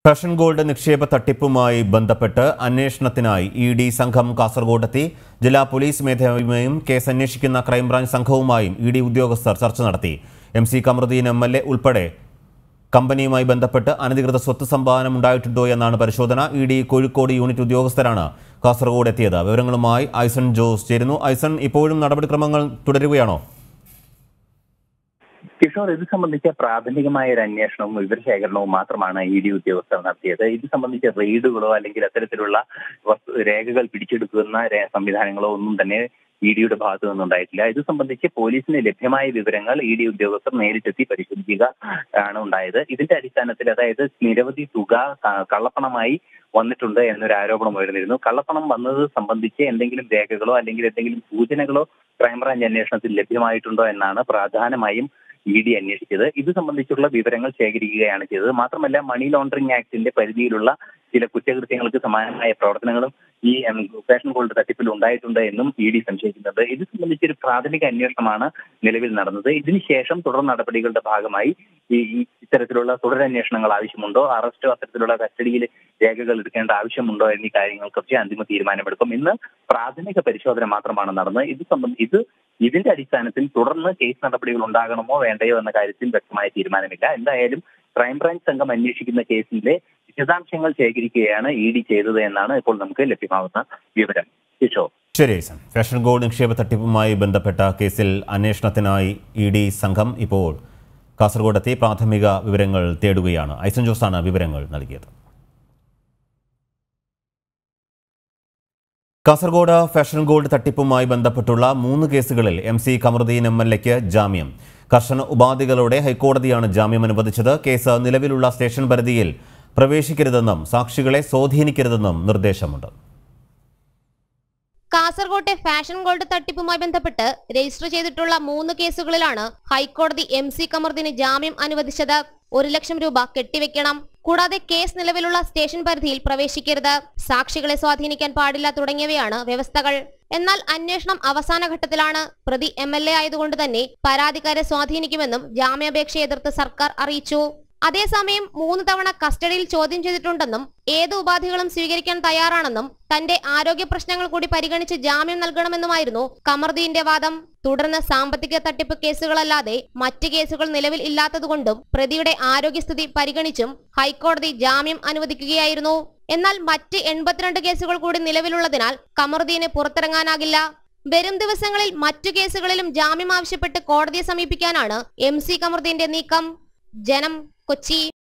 fashion gold നിക്ഷേപ തട്ടിപ്പുമായി ബന്ധപ്പെട്ട് അന്വേഷണത്തിനായി ഇ ഡി സംഘം കാസർഗോഡെത്തി ജില്ലാ പോലീസ് മേധാവിയുമായും കേസ് അന്വേഷിക്കുന്ന ക്രൈംബ്രാഞ്ച് സംഘവുമായും ഇ ഡി ഉദ്യോഗസ്ഥർ ചർച്ച നടത്തി M C Kamaruddin M L A ഉൾപ്പെടെ കമ്പനിയുമായി ബന്ധപ്പെട്ട് അനധികൃത സ്വത്ത് സംഭാവനം ഉണ്ടായിട്ടുണ്ടോ എന്നാണ് പരിശോധന ഇ ഡി കോഴിക്കോട് യൂണിറ്റ് ഉദ്യോഗസ്ഥരാണ് കാസർഗോഡ് എത്തിയത് വിവരങ്ങളുമായി ഐസൺ ജോസ് ചേരുന്നു ഐസൺ ഇപ്പോഴും നടപടിക്രമങ്ങൾ തുടരുകയാണോ കിഷോർ ഇത് സംബന്ധിച്ച പ്രാഥമികമായ ഒരു അന്വേഷണവും വിവരശേഖരണവും മാത്രമാണ് ഇ ഡി ഉദ്യോഗസ്ഥർ നടത്തിയത് ഇത് സംബന്ധിച്ച റെയ്ഡുകളോ അല്ലെങ്കിൽ അത്തരത്തിലുള്ള വസ്തു രേഖകൾ പിടിച്ചെടുക്കുന്ന രേ- സംവിധാനങ്ങളോ ഒന്നും തന്നെ ഇ ഡിയുടെ ഭാഗത്തു നിന്നുണ്ടായിട്ടില്ല ഇത് സംബന്ധിച്ച് പോലീസിന് ലഭ്യമായ വിവരങ്ങൾ ഇ ഡി ഉദ്യോഗസ്ഥർ നേരിട്ടെത്തി പരിശോധിക്കുക ആണ് ഉണ്ടായത് ഇതിന്റെ അടിസ്ഥാനത്തിൽ അതായത് നിരവധി തുക ക- കള്ളപ്പണമായി വന്നിട്ടുണ്ട് എന്നൊരു ആരോപണം ഉയർന്നിരുന്നു കള്ളപ്പണം വന്നത് സംബന്ധിച്ച് എന്തെങ്കിലും രേഖകളോ അല്ലെങ്കിൽ എന്തെങ്കിലും സൂചനകളോ ക്രൈംബ്രാഞ്ച് അന്വേഷണത്തിൽ ലഭ്യമായിട്ടുണ്ടോ എന്നാണ് പ്രധാനമായും ഇ ഡി അന്വേഷിച്ചത് ഇത് സംബന്ധിച്ചുള്ള വിവരങ്ങൾ ശേഖരിക്കുകയാണ് ചെയ്തത് മാത്രമല്ല മണി ലോണ്ടറിംഗ് ആക്ടിന്റെ പരിധിയിലുള്ള ചില കുറ്റകൃത്യങ്ങൾക്ക് സമാനമായ പ്രവർത്തനങ്ങളും ഈ ഉം, ഫാഷൻ ഗോൾഡ് തട്ടിപ്പിൽ ഉണ്ടായിട്ടുണ്ട് എന്നും ഇ ഡി സംശയിക്കുന്നുണ്ട് ഇത് സംബന്ധിച്ചൊരു പ്രാഥമിക അന്വേഷണമാണ് നിലവിൽ നടന്നത് ഇതിനുശേഷം തുടർ നടപടികളുടെ ഭാഗമായി ഈ ഈ ഇത്തരത്തിലുള്ള തുടരന്വേഷണങ്ങൾ ആവശ്യമുണ്ടോ അറസ്റ്റോ അത്തരത്തിലുള്ള കസ്റ്റഡിയിൽ രേഖകൾ എടുക്കേണ്ട ആവശ്യമുണ്ടോ എന്നീ കാര്യങ്ങൾക്കൊക്കെ അന്തിമ തീരുമാനമെടുക്കും ഇന്ന് പ്രാഥമിക പരിശോധന മാത്രമാണ് നടന്നത് ഇത് സംബന്ധി ഇത് ഇതിന്റെ അടിസ്ഥാനത്തിൽ തുടർന്ന് കേസ് നടപടികൾ ഉണ്ടാകണമോ വേണ്ടയോ എന്ന കാര്യത്തിൽ വ്യക്തമായ തീരുമാനമില്ല എന്തായാലും ക്രൈംബ്രാഞ്ച് സംഘം അന്വേഷിക്കുന്ന കേസിന്റെ വിശദാംശങ്ങൾ ശേഖരിക്കുകയാണ് ഇ ഡി ചെയ്തത് എന്നാണ് ഇപ്പോൾ നമുക്ക് ലഭ്യമാകുന്ന വിവരം കിഷോർ ശരി ഐസൺ ഫാഷൻ ഗോൾഡ് നിക്ഷേപ തട്ടിപ്പുമായി ബന്ധപ്പെട്ട കേസിൽ അന്വേഷണത്തിനായി ഇ ഡി സംഘം ഇപ്പോൾ കാസർഗോഡെത്തി പ്രാഥമിക വിവരങ്ങൾ തേടുകയാണ് ഐസൻ ജോസാണ് വിവരങ്ങൾ നൽകിയത് കാസർഗോഡ് ഫാഷൻ ഗോൾഡ് തട്ടിപ്പുമായി ബന്ധപ്പെട്ടുള്ള മൂന്ന് കേസുകളിൽ M C Kamaruddin M L എക്ക് ജാമ്യം കർശന ഉപാധികളോടെ ഹൈക്കോടതിയാണ് ജാമ്യം അനുവദിച്ചത് കേസ് നിലവിലുള്ള സ്റ്റേഷൻ പരിധിയിൽ പ്രവേശിക്കരുതെന്നും സാക്ഷികളെ സ്വാധീനിക്കരുതെന്നും നിർദ്ദേശമുണ്ട് കാസർകോട്ടെ ഫാഷൻ ഗോൾഡ് തട്ടിപ്പുമായി ബന്ധപ്പെട്ട് രജിസ്റ്റർ ചെയ്തിട്ടുള്ള മൂന്ന് കേസുകളിലാണ് ഹൈക്കോടതി എം സി കമറുദ്ദീന് ജാമ്യം അനുവദിച്ചത് ഒരു ലക്ഷം രൂപ കെട്ടിവെക്കണം കൂടാതെ കേസ് നിലവിലുള്ള സ്റ്റേഷൻ പരിധിയിൽ പ്രവേശിക്കരുത് സാക്ഷികളെ സ്വാധീനിക്കാൻ പാടില്ല തുടങ്ങിയവയാണ് വ്യവസ്ഥകൾ എന്നാൽ അന്വേഷണം അവസാന ഘട്ടത്തിലാണ് പ്രതി എം എൽ എ ആയതുകൊണ്ട് തന്നെ പരാതിക്കാരെ സ്വാധീനിക്കുമെന്നും ജാമ്യാപേക്ഷ എതിർത്ത് സർക്കാർ അറിയിച്ചു അതേസമയം മൂന്ന് തവണ കസ്റ്റഡിയിൽ ചോദ്യം ചെയ്തിട്ടുണ്ടെന്നും ഏത് ഉപാധികളും സ്വീകരിക്കാൻ തയ്യാറാണെന്നും തന്റെ ആരോഗ്യ പ്രശ്നങ്ങൾ കൂടി പരിഗണിച്ച് ജാമ്യം നൽകണമെന്നുമായിരുന്നു കമർദീന്റെ വാദം തുടർന്ന് സാമ്പത്തിക തട്ടിപ്പ് കേസുകളല്ലാതെ മറ്റ് കേസുകൾ നിലവിൽ ഇല്ലാത്തതുകൊണ്ടും പ്രതിയുടെ ആരോഗ്യസ്ഥിതി പരിഗണിച്ചും ഹൈക്കോടതി ജാമ്യം അനുവദിക്കുകയായിരുന്നു എന്നാൽ മറ്റ് എൺപത്തിരണ്ട് കേസുകൾ കൂടി നിലവിലുള്ളതിനാൽ കമറുദ്ദീന് പുറത്തിറങ്ങാനാകില്ല വരും ദിവസങ്ങളിൽ മറ്റു കേസുകളിലും ജാമ്യം ആവശ്യപ്പെട്ട് കോടതിയെ സമീപിക്കാനാണ് എം സി കമറുദ്ദീന്റെ നീക്കം ജനം കൊച്ചി